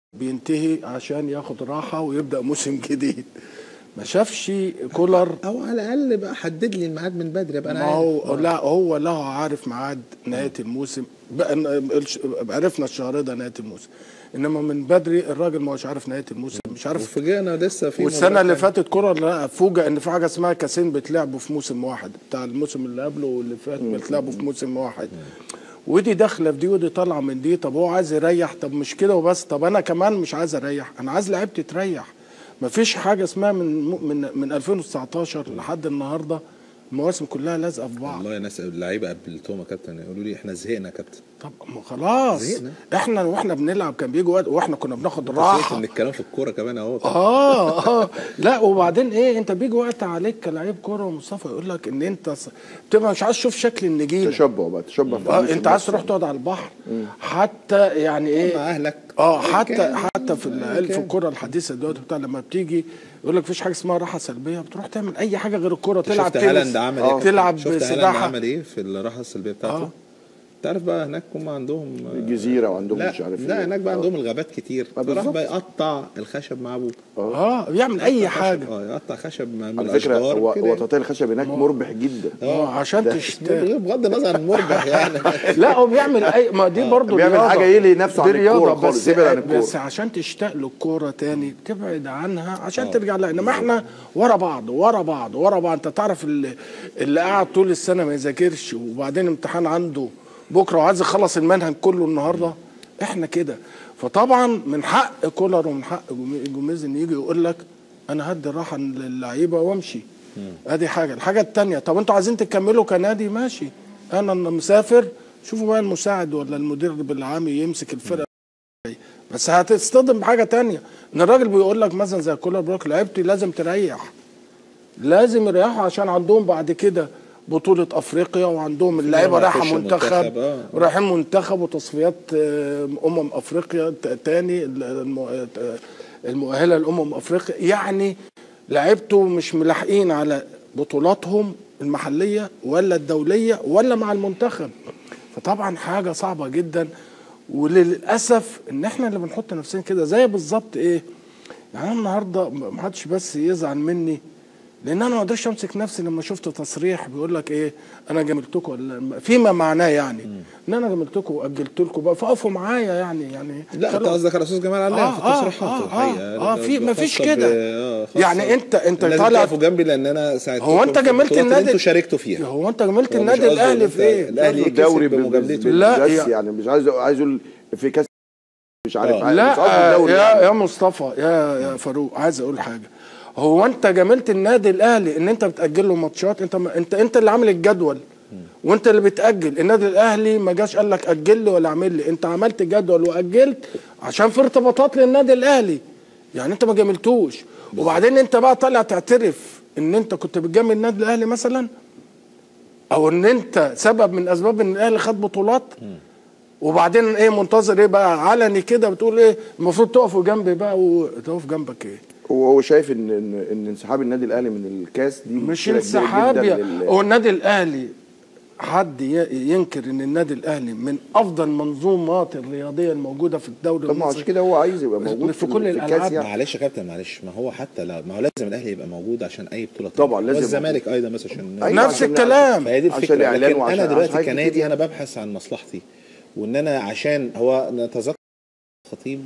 بينتهي عشان ياخد راحه ويبدا موسم جديد ما شافش كولر او على الاقل بقى حدد لي الميعاد من بدري ابقى انا ما هو عارف. لا هو له عارف ميعاد نهايه الموسم بقى الش- عرفنا الشهر ده نهايه الموسم انما من بدري الراجل ما هوش عارف نهايه الموسم مش عارف وفوجئنا لسه في والسنه مباراة اللي تانية. فاتت كولر لا فوجئ ان في حاجه اسمها كاسين بتلعبوا في موسم واحد بتاع الموسم اللي قبله واللي فات بتلعبوا في موسم واحد ودي داخله في دي ودي طالعه من دي طب هو عايز يريح طب مش كده وبس طب انا كمان مش عايز اريح انا عايز لعيبتي تريح مفيش حاجه اسمها من من من 2019 لحد النهارده المواسم كلها لازقه في بعض والله ناس اللعيبه قابلتهم يا كابتن يقولوا لي احنا زهقنا يا كابتن طب ما خلاص زهقنا. احنا واحنا بنلعب كان بيجي وقت واحنا كنا بناخد زهقت راحه من الكلام في الكوره كمان اهو اه اه لا وبعدين ايه انت بيجي وقت عليك كلاعب كوره ومصطفى يقول لك ان انت ص- بتبقى مش عايز تشوف شكل النجيله تشبع بقى تشبع في آه الموسم انت عايز بس. تروح تقعد على البحر حتى يعني ايه مع اهلك اه حتى كان- حتى في العلم في كان. الكره الحديثه دلوقتي بتاع لما بتيجي يقول لك مفيش حاجه اسمها راحه سلبيه بتروح تعمل اي حاجه غير الكوره تلعب شفت تنس هالاند عمل ايه تلعب شفت هالاند سباحه عمل ايه في الراحه السلبيه بتاعته آه. تعرف بقى هناك هم عندهم الجزيره وعندهم لا مش عارف لا إيه. هناك بقى آه. عندهم الغابات كتير آه، فراح بالظبط. بقى يقطع الخشب مع ابوه اه بيعمل اي خشب، حاجه اه يقطع خشب من على فكره الاشجار هو كده هو يعني. تقطيع الخشب هناك مربح جدا اه عشان ده تشتغل بغض النظر عن مربح يعني لا هو بيعمل اي ما دي برضه بيعمل رياضة. حاجة يلهي نفسه دي عن الكورة رياضة خالص، بس يبعد عن الكورة. بس عشان تشتاق للكوره تاني تبعد عنها عشان ترجع لها انما احنا ورا بعض ورا بعض ورا بعض انت تعرف اللي, اللي قاعد طول السنه ما يذاكرش وبعدين امتحان عنده بكره وعايز يخلص المنهج كله النهارده احنا كده فطبعا من حق كولر ومن حق جومي- جوميز ان يجي يقول لك انا هدي الراحه للعيبه وامشي ادي حاجه الحاجه الثانيه طب انتوا عايزين تكملوا كنادي ماشي انا مسافر شوفوا بقى المساعد ولا المدير العام يمسك الفرقه بس هتصطدم بحاجه تانية ان الراجل بيقول لك مثلا زي كولر بروك لعيبتي لازم تريح لازم يريحوا عشان عندهم بعد كده بطولة افريقيا وعندهم اللعيبه راح رايحه يخش منتخب منتخب، آه. رايحين منتخب وتصفيات آه، امم افريقيا ت- تاني ال- الم- آه، المؤهله لامم افريقيا يعني لعيبته مش ملاحقين على بطولاتهم المحليه ولا الدوليه ولا مع المنتخب فطبعا حاجه صعبه جدا وللاسف ان احنا اللي بنحط نفسنا كده زي بالظبط ايه يعني انا النهارده ما حدش بس يزعل مني لان انا ما اقدرش امسك نفسي لما شفت تصريح بيقول لك ايه انا جاملتكم ولا فيما معناه يعني ان انا جاملتكم واجلت لكم بقى فاقفوا معايا يعني يعني لا انت خلاص. قصدك على استاذ جمال علام في آه، آه، التصريحات آه، في الحقيقه آه، آه، في- ده مفيش خاصة كده. ب- آه، خاصة يعني أنت- أنت لازم طالع- تقفوا جنبي لان انا ساعدتكم هو انت في جملت البطولات اللي النادي انتوا شاركتوا فيها هو انت جملت هو مش النادي قصدي الاهلي إن في أنت- ايه؟ الاهلي الدوري كسب بمجاملته لا، بس يا- يعني مش عايز عايز اقول في كاس مش عارف آه. عايز- مش قصدي لا الدوري يا يعني. يا مصطفى يا يا فاروق عايز اقول حاجه هو انت جاملت النادي الاهلي ان انت بتاجل له ماتشات انت ما انت انت اللي عامل الجدول وانت اللي بتاجل النادي الاهلي ما جاش قال لك اجل لي ولا اعمل لي انت عملت جدول واجلت عشان في ارتباطات للنادي الاهلي يعني انت ما جاملتوش وبعدين انت بقى طالع تعترف ان انت كنت بتجامل النادي الاهلي مثلا او ان انت سبب من اسباب ان الاهلي خد بطولات وبعدين ايه منتظر ايه بقى علني كده بتقول ايه المفروض تقفوا جنبي بقى وتقف جنبك ايه هو هو شايف ان ان ان انسحاب النادي الاهلي من الكاس دي مش مشكلة كبيرة انسحاب جداً يا لل- هو النادي الاهلي حد ي- ينكر ان النادي الاهلي من افضل منظومات الرياضيه الموجوده في الدوري طب ما عشان المصري كده هو عايز يبقى موجود في كل الكاس الألعاب. يعني معلش يا كابتن معلش ما هو حتى لا ما هو لازم الاهلي يبقى موجود عشان اي بطوله طبعاً تانية. لازم والزمالك ايضا مثلا عشان أيوة، نفس عشان- الكلام. فهي دي عشان الفكره إعلان لكن وعشان- انا عشان دلوقتي حاجات كتير كنادي يعني. انا ببحث عن مصلحتي وان انا عشان هو نتذكر خطيب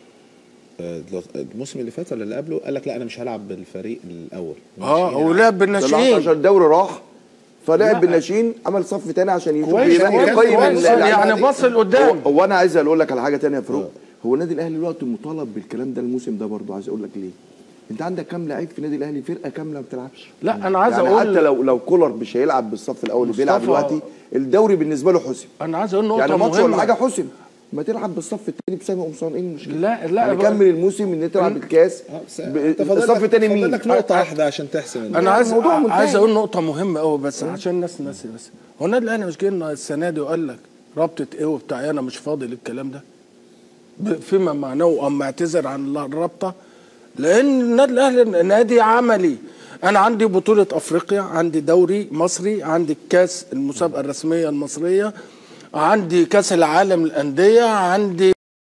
آه، الموسم اللي فات ولا اللي قبله قال لك لا انا مش هلعب بالفريق الاول اه مش هلعب. ولعب ده لحظة بالناشئين عشان الدوري راح لا. فلعب بالناشئين عمل صف تاني عشان يشوف كويس يبقى كويس يقيم كويس اللعيبة يعني دي. بص لقدام هو, هو انا عايز اقول لك على حاجه تانية يا فاروق هو النادي الاهلي دلوقتي مطالب بالكلام ده الموسم ده برضه عايز اقول لك ليه انت عندك كام لعيب في النادي الاهلي فرقه كامله ما بتلعبش لا انا عايز يعني اقول حتى لو لو كولر مش هيلعب بالصف الاول اللي بيلعب مصطفى- دلوقتي الدوري بالنسبه له حسم انا عايز اقول نقطه يعني ماتش ولا مهمه حاجه حسم ما تلعب بالصف الثاني بسامي قمصان ايه المشكله؟ لا- لا، يعني بقى- كمل الموسم ان انت تلعب الكاس آه، بس ب- أنت فاضل الصف لك- الثاني فاضل مين؟ لك نقطه واحده عشان تحسم انا الموضوع. عايز الموضوع منتهي. عايز اقول نقطه مهمه قوي بس عشان الناس الناس بس هو النادي الاهلي مش جاي السنه دي وقال لك رابطه ايه وبتاع إيه، انا مش فاضي للكلام ده ب- فيما معناه اما اعتذر عن الرابطه لان النادي الاهلي نادي عملي انا عندي بطوله افريقيا عندي دوري مصري عندي كاس المسابقه الرسميه المصريه عندي كاس العالم للانديه عندي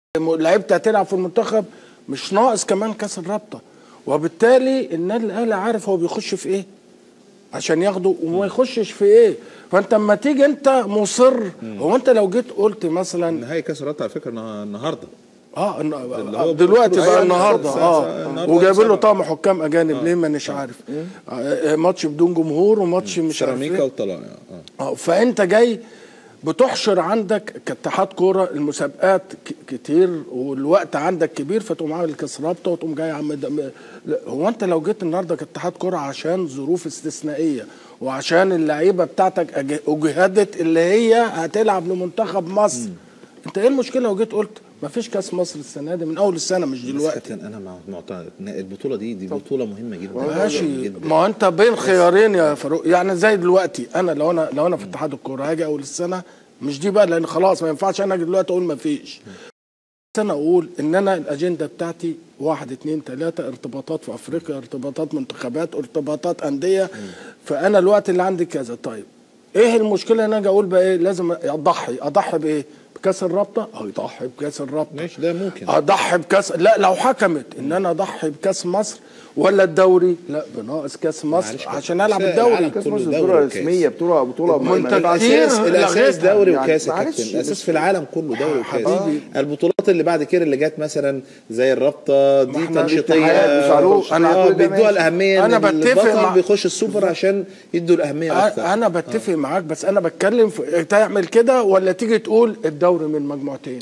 لعيبتي هتلعب في المنتخب مش ناقص كمان كاس الرابطه وبالتالي النادي الاهلي عارف هو بيخش في ايه عشان ياخده وما يخشش في ايه فانت اما تيجي انت مصر هو انت لو جيت قلت مثلا نهائي كاس الرابطه على فكره النها- النهارده اه إن- هو دلوقتي أيوة، بقى النهارده النهاردة اه النهاردة وجايبين له سبعة. طقم حكام اجانب ليه مانيش عارف آه، ماتش بدون جمهور وماتش مش عارف سيراميكا إيه. والطلائع اه اه فانت جاي بتحشر عندك كاتحاد كوره المسابقات ك- كتير والوقت عندك كبير فتقوم عامل كاس رابطه وتقوم جاي عم لا، هو انت لو جيت النهارده كاتحاد كوره عشان ظروف استثنائيه وعشان اللعيبه بتاعتك أج- اجهدت اللي هي هتلعب لمنتخب مصر انت ايه المشكله لو جيت قلت ما فيش كاس مصر السنه دي من اول السنه مش بس دلوقتي كابتن انا مع- معترض إن البطوله دي دي بطوله مهمه جدا ماشي جدا. ما هو انت بين خيارين يا فاروق يعني زي دلوقتي انا لو انا لو انا في اتحاد الكوره هاجي اول السنه مش دي بقى لان خلاص ما ينفعش انا اجي دلوقتي اقول ما فيش انا اقول ان انا الاجنده بتاعتي واحد اتنين تلاته ارتباطات في افريقيا ارتباطات منتخبات ارتباطات انديه فانا الوقت اللي عندي كذا طيب ايه المشكله ان انا اجي اقول بقى ايه لازم اضحي اضحي بايه بكاس الرابطه او يضحي بكاس الرابطه ماشي ده ممكن اضحي بكاس لا لو حكمت ان انا اضحي بكاس مصر ولا الدوري لا بناقص كاس مصر معلش عشان العب بس الدوري العالم كاس كله مصر دوري بطوله وكاس. رسميه بطوله بطوله ما- منتج- ما ينفعش- كتير الاساس الاساس لغيتها. دوري يعني وكاس يا معلش، كابتن الاساس بس- في العالم كله دوري وكاس حبيبي. البطولات اللي بعد كده اللي جت مثلا زي الرابطه دي احنا تنشيطيه الاتحاد بيساعدوه. تنشيطية. أنا اه كل ده بيدوها ماشي. الاهميه أنا إن بتفق البطل مع- بيخش السوبر عشان يدوا الاهميه اكتر انا بتفق معاك بس انا بتكلم في تعمل كده ولا تيجي تقول الدوري من مجموعتين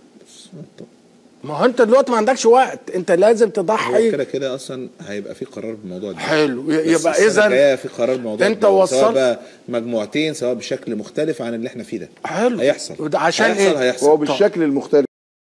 ما هو انت دلوقتي ما عندكش وقت انت لازم هو تضحي كده كده اصلا هيبقى في قرار بالموضوع ده حلو بس يبقى السنة اذا الجاية في قرار بالموضوع انت ده، سواء وصلت- بقى مجموعتين سواء بشكل مختلف عن اللي احنا فيه ده حلو هيحصل وده عشان هيحصل ايه؟ هيحصل هو بالشكل المختلف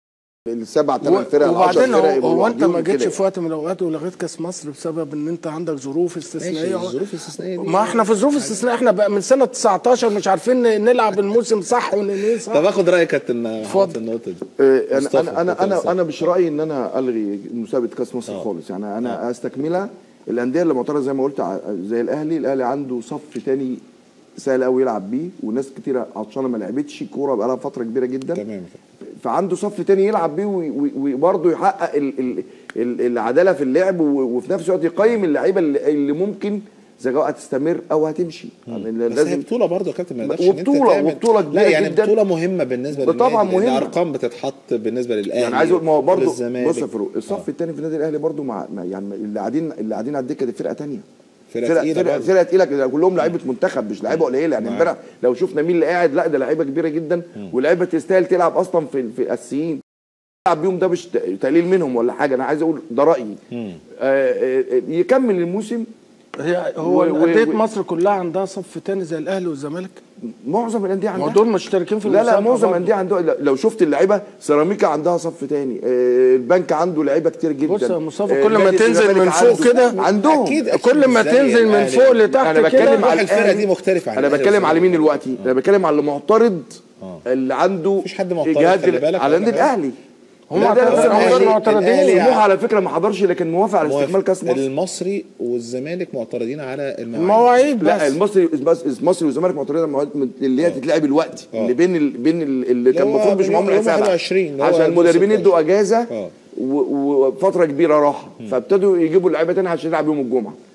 السبع ثمان فرق العشر وبعدين هو, فرق يبقوا هو انت لوحدهم ما جيتش كده. في وقت من الاوقات ولغيت كاس مصر بسبب ان انت عندك ظروف ماشي استثنائيه الظروف الاستثنائيه دي ما احنا في ظروف استثنائيه احنا بقى من سنه 19 مش عارفين نلعب الموسم صح وننهيه صح طب اخد رايك يا كابتن محمد اتفضل. في النقطه دي آه، مصطفى، انا انا كابتن انا مصطفى. انا مش رايي ان انا الغي مسابقه كاس مصر خالص يعني انا استكملها الانديه اللي معترضه زي ما قلت ع- زي الاهلي الاهلي عنده صف تاني سهل قوي يلعب بيه وناس كتيره عطشانه ما لعبتش كوره بقى لها فتره كبيره جدا تمام فعنده صف تاني يلعب بيه وي- وي- وبرضه يحقق ال ال ال العداله في اللعب و- وفي نفس الوقت يقيم اللعيبه اللي, اللي ممكن اذا جاء هتستمر او هتمشي يعني بس هي بطوله برضه يا كابتن ما يقدرش ان انت وبطولة- تعمل وبطولة لا كبيرة يعني جدا. بطوله مهمه بالنسبه طبعاً للنادي، لأن مهمة. ارقام بتتحط بالنسبه للاهلي يعني عايز اقول ما هو برضه وللزمالك. بص يا فاروق الصف الثاني في النادي الاهلي برضه مع مع- يعني اللي قاعدين اللي قاعدين على الدكه دي فرقه ثانيه فرقة فرقه تقيلة فرقه, برضه. فرقة تقيله كلهم لعيبه منتخب مش لعيبه قليله يعني معاك. امبارح لو شفنا مين اللي قاعد لا ده لعيبه كبيره جدا ولعيبه تستاهل تلعب اصلا في في الاساسيين يلعب بيهم ده مش تقليل منهم ولا حاجه انا عايز اقول ده رايي آه آه آه، يكمل الموسم هي هو و- و- انديه و- مصر كلها عندها صف تاني زي الاهلي والزمالك معظم الانديه ما عندها دول مشتركين في لا لا المسابقة معظم برضه. الانديه عندها لو شفت اللعيبه سيراميكا عندها صف تاني آه، البنك عنده لعيبه كتير جدا بص يا مصطفى آه، كل ما نادي تنزل الزمالك من فوق عنده- كده عندهم أكيد. كل ما زي تنزل من الأهلي. فوق لتحت انا بتكلم كده على روح الفرقة الأهلي. دي مختلفة عن انا الأهلي بتكلم على مين والزمالك. دلوقتي انا بتكلم على المعترض اللي عنده مفيش حد معترض، إجهاد خلي بالك على ولا النادي حاجة. الاهلي هم لا، ده معترضين، لسه هم الأهلي- معترضين. الأهلي سموحه على فكره ما حضرش لكن موافق على استكمال كاس مصر المصري والزمالك معترضين على المواعيد المواعيد لا بس المصري بس المصري والزمالك معترضين على المواعيد اللي هي تتلعب الوقت آه. اللي بين ال... بين ال... اللي كان هو المفروض مش معاهم يوم إلا سبعة. 21 اللي هو عشان المدربين 16. يدوا اجازه آه. و- وفتره كبيره راحه فابتدوا يجيبوا لعيبه تاني عشان يلعب يوم الجمعه